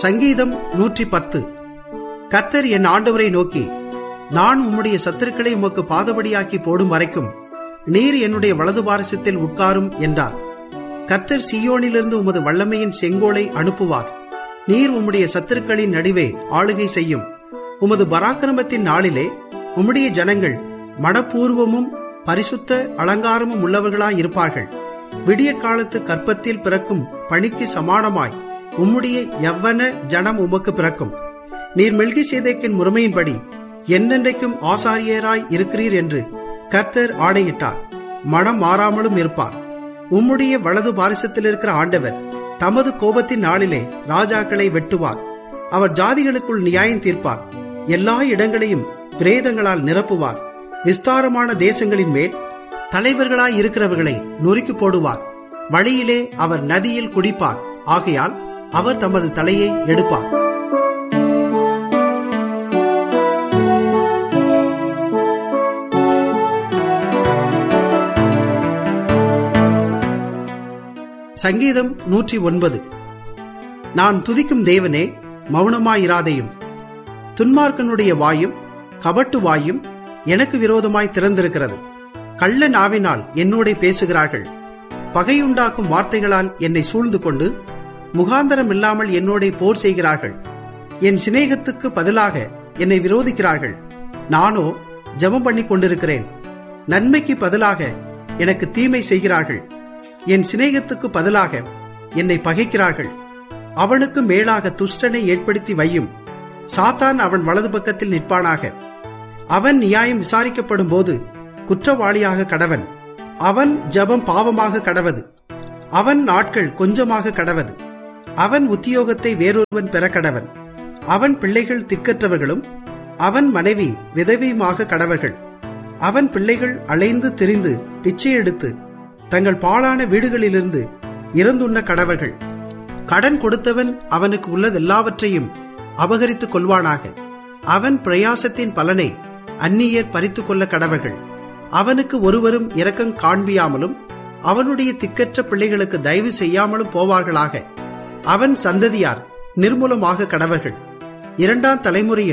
சங்கீதம் நூற்றி பத்து கர்த்தர் என் ஆண்டவரை நோக்கி நான் உம்முடைய சத்துருக்களை உமக்கு பாதபடியாக்கி போடும் வரைக்கும் நீர் என்னுடைய வலது பாரசத்தில் உட்காரும் என்றார் கர்த்தர் சியோனிலிருந்து உமது வல்லமையின் செங்கோலை அனுப்புவார் நீர் உம்முடைய சத்துருக்களின் நடுவே ஆளுகை செய்யும் உமது பராக்கிரமத்தின் நாளிலே உம்முடைய ஜனங்கள் மனப்பூர்வமும் பரிசுத்த அலங்காரமும் உள்ளவர்களாயிருப்பார்கள் விடியற் காலத்து கற்பத்தில் பிறக்கும் பணிக்கு சமானமாய் உம்முடைய யவ்வன ஜனம் உமக்கு பிறக்கும் நீர் மெல்கி சேதைக்கின் முறைமையின்படி என்னென்றைக்கும் ஆசாரியராய் இருக்கிறீர் என்று கர்த்தர் ஆணையிட்டார் மனம் மாறாமலும் இருப்பார் உம்முடைய வலது பாரிசத்தில் இருக்கிற ஆண்டவர் தமது கோபத்தின் நாளிலே ராஜாக்களை வெட்டுவார் அவர் ஜாதிகளுக்குள் நியாயம் தீர்ப்பார் எல்லா இடங்களையும் பிரேதங்களால் நிரப்புவார் விஸ்தாரமான தேசங்களின் மேல் தலைவர்களாய் இருக்கிறவர்களை நொறுக்கி போடுவார் வழியிலே அவர் நதியில் குடிப்பார் ஆகையால் அவர் தமது தலையை எடுப்பார் சங்கீதம் நூற்றி ஒன்பது நான் துதிக்கும் தேவனே மௌனமாயிராதையும் துன்மார்க்கனுடைய வாயும் கபட்டு வாயும் எனக்கு விரோதமாய் திறந்திருக்கிறது கள்ள நாவினால் என்னோட பேசுகிறார்கள் பகையுண்டாக்கும் வார்த்தைகளால் என்னை சூழ்ந்து கொண்டு முகாந்தரம் இல்லாமல் என்னோட போர் செய்கிறார்கள் என் சிநேகத்துக்கு பதிலாக என்னை விரோதிக்கிறார்கள் நானோ ஜெபம் பண்ணி கொண்டிருக்கிறேன் நன்மைக்கு பதிலாக எனக்கு தீமை செய்கிறார்கள் என் சிநேகத்துக்கு பதிலாக என்னை பகைக்கிறார்கள் அவனுக்கு மேலாக துஷ்டனை ஏற்படுத்தி வையும் சாத்தான் அவன் வலது பக்கத்தில் நிற்பானாக அவன் நியாயம் விசாரிக்கப்படும் போது குற்றவாளியாக கடவன் அவன் ஜபம் பாவமாக கடவது அவன் நாட்கள் கொஞ்சமாக கடவது அவன் உத்தியோகத்தை வேறொருவன் பெற கடவன் அவன் பிள்ளைகள் திக்கற்றவர்களும் அவன் மனைவி விதவியுமாக கடவர்கள் அவன் பிள்ளைகள் அலைந்து திரிந்து பிச்சை எடுத்து தங்கள் பாழான வீடுகளிலிருந்து இறந்துண்ண கடவர்கள் கடன் கொடுத்தவன் அவனுக்கு உள்ளதெல்லாவற்றையும் அபகரித்துக் கொள்வானாக அவன் பிரயாசத்தின் பலனை அந்நியர் பறித்துக் கொள்ள கடவர்கள் அவனுக்கு ஒருவரும் இரக்கம் காண்பியாமலும் அவனுடைய திக்கற்ற பிள்ளைகளுக்கு தயவு செய்யாமலும் போவார்களாக அவன் சந்ததியார் நிர்மூலமாக கடவர்கள் இரண்டாம் தலைமுறையில்